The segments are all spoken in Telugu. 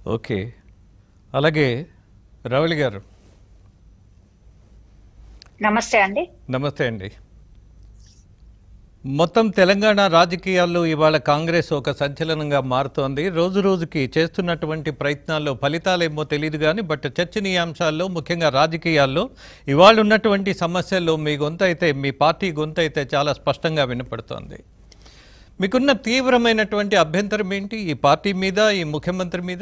ఓకే అలాగే రవళి గారు నమస్తే అండి నమస్తే అండి మొత్తం తెలంగాణ రాజకీయాల్లో ఇవాళ కాంగ్రెస్ ఒక సంచలనంగా మారుతోంది రోజు రోజుకి చేస్తున్నటువంటి ప్రయత్నాల్లో ఫలితాలేమో తెలియదు కానీ బట్ చర్చనీయాంశాల్లో ముఖ్యంగా రాజకీయాల్లో ఇవాళ ఉన్నటువంటి సమస్యల్లో మీ గొంతు అయితే మీ పార్టీ గొంతు అయితే చాలా స్పష్టంగా వినపడుతోంది మీకున్న తీవ్రమైనటువంటి అభ్యంతరం ఏంటి ఈ పార్టీ మీద ఈ ముఖ్యమంత్రి మీద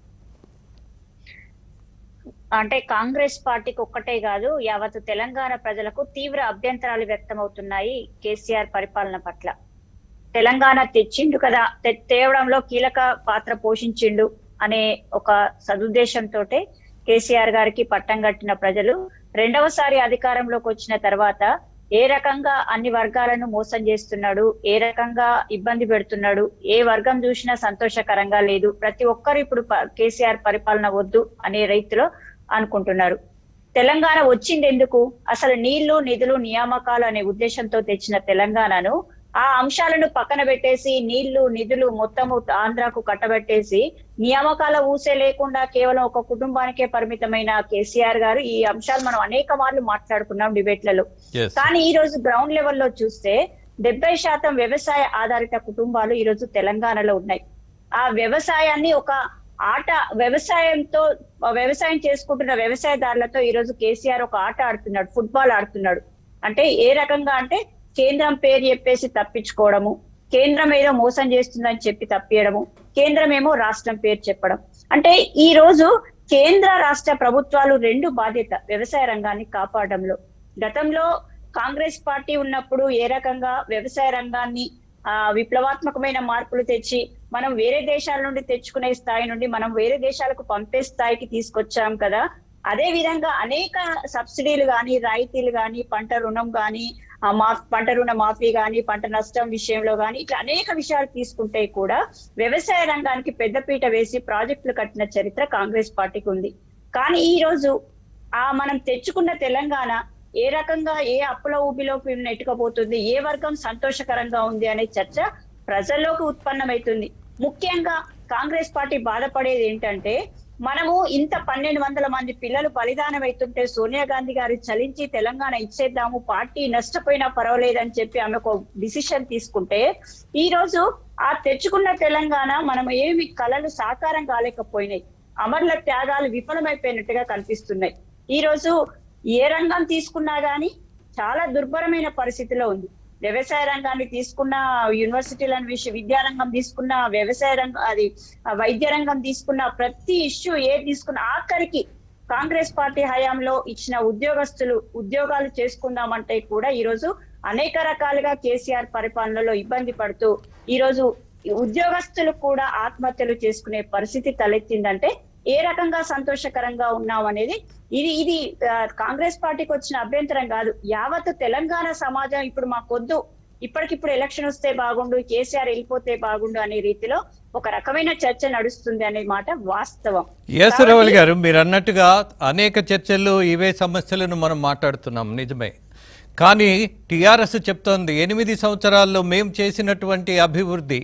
అంటే కాంగ్రెస్ పార్టీకి ఒక్కటే కాదు యావత్ తెలంగాణ ప్రజలకు తీవ్ర అభ్యంతరాలు వ్యక్తమవుతున్నాయి కేసీఆర్ పరిపాలన పట్ల తెలంగాణ తెచ్చిండు కదా తె- తేవడంలో కీలక పాత్ర పోషించిండు అనే ఒక సదుద్దేశంతో కేసీఆర్ గారికి పట్టం కట్టిన ప్రజలు రెండవసారి అధికారంలోకి వచ్చిన తర్వాత ఏ రకంగా అన్ని వర్గాలను మోసం చేస్తున్నాడు ఏ రకంగా ఇబ్బంది పెడుతున్నాడు ఏ వర్గం చూసినా సంతోషకరంగా లేదు ప్రతి ఒక్కరు ఇప్పుడు ప- కేసీఆర్ పరిపాలన వద్దు అనే రీతిలో అనుకుంటున్నారు తెలంగాణ వచ్చింది ఎందుకు అసలు నీళ్లు నిధులు నియామకాలు అనే ఉద్దేశంతో తెచ్చిన తెలంగాణను ఆ అంశాలను పక్కన పెట్టేసి నీళ్లు నిధులు మొత్తము ఆంధ్రాకు కట్టబెట్టేసి నియామకాల ఊసే లేకుండా కేవలం ఒక కుటుంబానికే పరిమితమైన కేసీఆర్ గారు ఈ అంశాలు మనం అనేక మార్లు మాట్లాడుకున్నాం డిబేట్లలో ఎస్ కానీ ఈ రోజు గ్రౌండ్ లెవెల్లో చూస్తే డెబ్బై శాతం వ్యవసాయ ఆధారిత కుటుంబాలు ఈ రోజు తెలంగాణలో ఉన్నాయి ఆ వ్యవసాయాన్ని ఒక ఆట వ్యవసాయంతో వ్యవసాయం చేసుకుంటున్న వ్యవసాయదారులతో ఈ రోజు కేసీఆర్ ఒక ఆట ఆడుతున్నాడు ఫుట్బాల్ ఆడుతున్నాడు అంటే ఏ రకంగా అంటే కేంద్రం పేరు చెప్పేసి తప్పించుకోవడము కేంద్రం ఏదో మోసం చేస్తుందని చెప్పి తప్పియడము కేంద్రం ఏమో రాష్ట్రం పేరు చెప్పడం అంటే ఈ రోజు కేంద్ర రాష్ట్ర ప్రభుత్వాలు రెండు బాధ్యత వ్యవసాయ రంగాన్ని కాపాడడంలో గతంలో కాంగ్రెస్ పార్టీ ఉన్నప్పుడు ఏ రకంగా వ్యవసాయ రంగాన్ని ఆ విప్లవాత్మకమైన మార్పులు తెచ్చి మనం వేరే దేశాల నుండి తెచ్చుకునే స్థాయి నుండి మనం వేరే దేశాలకు పంపే స్థాయికి తీసుకొచ్చాం కదా అదే విధంగా అనేక సబ్సిడీలు గాని రాయితీలు గాని పంట రుణం గాని ఆ మా పంట రుణ మాఫీ గాని పంట నష్టం విషయంలో గాని ఇట్లా అనేక విషయాలు తీసుకుంటే కూడా వ్యవసాయ రంగానికి పెద్దపీట వేసి ప్రాజెక్టులు కట్టిన చరిత్ర కాంగ్రెస్ పార్టీకి ఉంది కానీ ఈ రోజు ఆ మనం తెచ్చుకున్న తెలంగాణ ఏ రకంగా ఏ అప్పుల ఊబిలోకి నెట్టుకపోతుంది ఏ వర్గం సంతోషకరంగా ఉంది అనే చర్చ ప్రజల్లోకి ఉత్పన్నమవుతుంది ముఖ్యంగా కాంగ్రెస్ పార్టీ బాధపడేది ఏంటంటే మనము ఇంత పన్నెండు వందల మంది పిల్లలు బలిదానం అవుతుంటే సోనియా గాంధీ గారు చలించి తెలంగాణ ఇచ్చేద్దాము పార్టీ నష్టపోయినా పర్వాలేదని చెప్పి ఆమె ఒక డిసిషన్ తీసుకుంటే ఈ రోజు ఆ తెచ్చుకున్న తెలంగాణ మనం ఏమి కళలు సాకారం కాలేకపోయినాయి అమరుల త్యాగాలు విఫలమైపోయినట్టుగా కనిపిస్తున్నాయి ఈ రోజు ఏ రంగం తీసుకున్నా గానీ చాలా దుర్భరమైన పరిస్థితిలో ఉంది వ్యవసాయ రంగాన్ని తీసుకున్న యూనివర్సిటీలను విశ్వ విద్యారంగం తీసుకున్న వ్యవసాయ రంగం అది ఆ వైద్య రంగం తీసుకున్న ప్రతి ఇష్యూ ఏ తీసుకున్న ఆఖరికి కాంగ్రెస్ పార్టీ హయాంలో ఇచ్చిన ఉద్యోగస్తులు ఉద్యోగాలు చేసుకుందామంటే కూడా ఈ రోజు అనేక రకాలుగా కేసీఆర్ పరిపాలనలో ఇబ్బంది పడుతూ ఈ రోజు ఉద్యోగస్తులు కూడా ఆత్మహత్యలు చేసుకునే పరిస్థితి తలెత్తిందంటే ఏ రకంగా సంతోషకరంగా ఉన్నాం అనేది ఇది ఇది ఆ, కాంగ్రెస్ పార్టీకి వచ్చిన అభ్యంతరం కాదు యావత్ తెలంగాణ సమాజం ఇప్పుడు మాకొద్దు ఇప్పటికిప్పుడు ఎలక్షన్ వస్తే బాగుండు కేసీఆర్ వెళ్ళిపోతే బాగుండు అనే రీతిలో ఒక రకమైన చర్చ నడుస్తుంది అనే మాట వాస్తవం ఎస్ రవల్ గారు మీరు అన్నట్టుగా అనేక చర్చల్లో ఇవే సమస్యలను మనం మాట్లాడుతున్నాం నిజమే కానీ టిఆర్ఎస్ చెప్తోంది ఎనిమిది సంవత్సరాల్లో మేము చేసినటువంటి అభివృద్ధి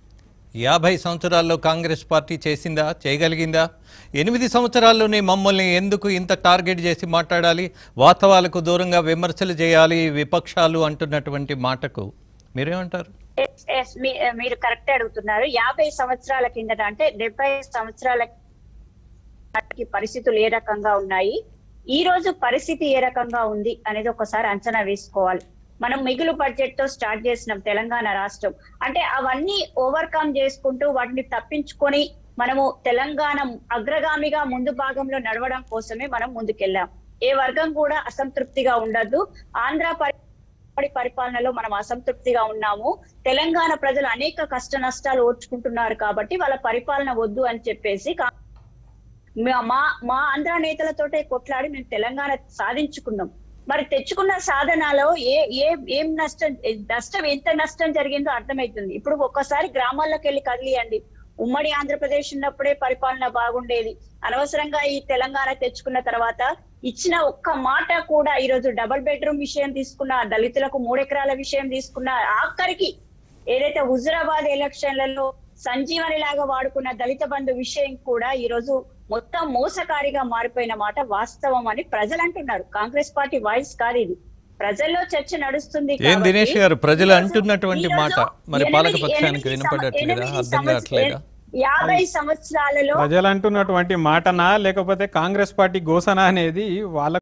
యాభై సంవత్సరాల్లో కాంగ్రెస్ పార్టీ చేసిందా చేయగలిగిందా ఎనిమిది సంవత్సరాల్లోనే మమ్మల్ని ఎందుకు ఇంత టార్గెట్ చేసి మాట్లాడాలి వాస్తవాలకు దూరంగా విమర్శలు చేయాలి విపక్షాలు అంటున్నటువంటి మాటకు మీరేమంటారు ఎస్, ఎస్, మీ- మీరు కరెక్ట్ అడుగుతున్నారు యాభై సంవత్సరాల కిందట అంటే డెబ్బై సంవత్సరాల నాటికి పరిస్థితులు ఏ రకంగా ఉన్నాయి ఈ రోజు పరిస్థితి ఏ రకంగా ఉంది అనేది ఒకసారి అంచనా వేసుకోవాలి మనం మిగులు బడ్జెట్ తో స్టార్ట్ చేసినాం తెలంగాణ రాష్ట్రం అంటే అవన్నీ ఓవర్కమ్ చేసుకుంటూ వాటిని తప్పించుకొని మనము తెలంగాణ అగ్రగామిగా ముందు భాగంలో నడవడం కోసమే మనం ముందుకెళ్ళాం ఏ వర్గం కూడా అసంతృప్తిగా ఉండద్దు ఆంధ్ర పరి పడి పరిపాలనలో మనం అసంతృప్తిగా ఉన్నాము తెలంగాణ ప్రజలు అనేక కష్ట నష్టాలు ఓర్చుకుంటున్నారు కాబట్టి వాళ్ళ పరిపాలన వద్దు అని చెప్పేసి కా- మా- మా మా ఆంధ్ర నేతలతోటే కొట్లాడి మేము తెలంగాణ సాధించుకున్నాం మరి తెచ్చుకున్న సాధనలో ఏ ఏ ఏం నష్టం నష్టం ఎంత నష్టం జరిగిందో అర్థమవుతుంది ఇప్పుడు ఒక్కసారి గ్రామాల్లోకి వెళ్ళి కదిలియండి ఉమ్మడి ఆంధ్రప్రదేశ్ ఉన్నప్పుడే పరిపాలన బాగుండేది అనవసరంగా ఈ తెలంగాణ తెచ్చుకున్న తర్వాత ఇచ్చిన ఒక్క మాట కూడా ఈ రోజు డబుల్ బెడ్రూమ్ విషయం తీసుకున్న దళితులకు మూడెకరాల విషయం తీసుకున్న ఆఖరికి ఏదైతే హుజురాబాద్ ఎలక్షన్లలో సంజీవని లాగా వాడుకున్న దళిత బంధు విషయం కూడా ఈ రోజు మొత్తం మోసకారిగా మారిపోయిన మాట వాస్తవం అని ప్రజలు అంటున్నారు కాంగ్రెస్ పార్టీ వాయిస్ కాదు ఇది ప్రజల్లో చర్చ నడుస్తుంది ఏం కాబట్టి దినేష్ గారు ప్రజలు ఈ రోజు- అంటున్నటువంటి ఈ రోజు మాట మరి ఎనిమిది- పాలక పక్షానికి ఎనిమిది వినపడట్లేదా ఎనిమిది అర్థం సంవత్స- కావట్లేదా యాభై సంవత్సరాలలో ప్రజలు అంటున్నటువంటి మాటనా లేకపోతే కాంగ్రెస్ పార్టీ ఘోషణ అనేది వాళ్ళ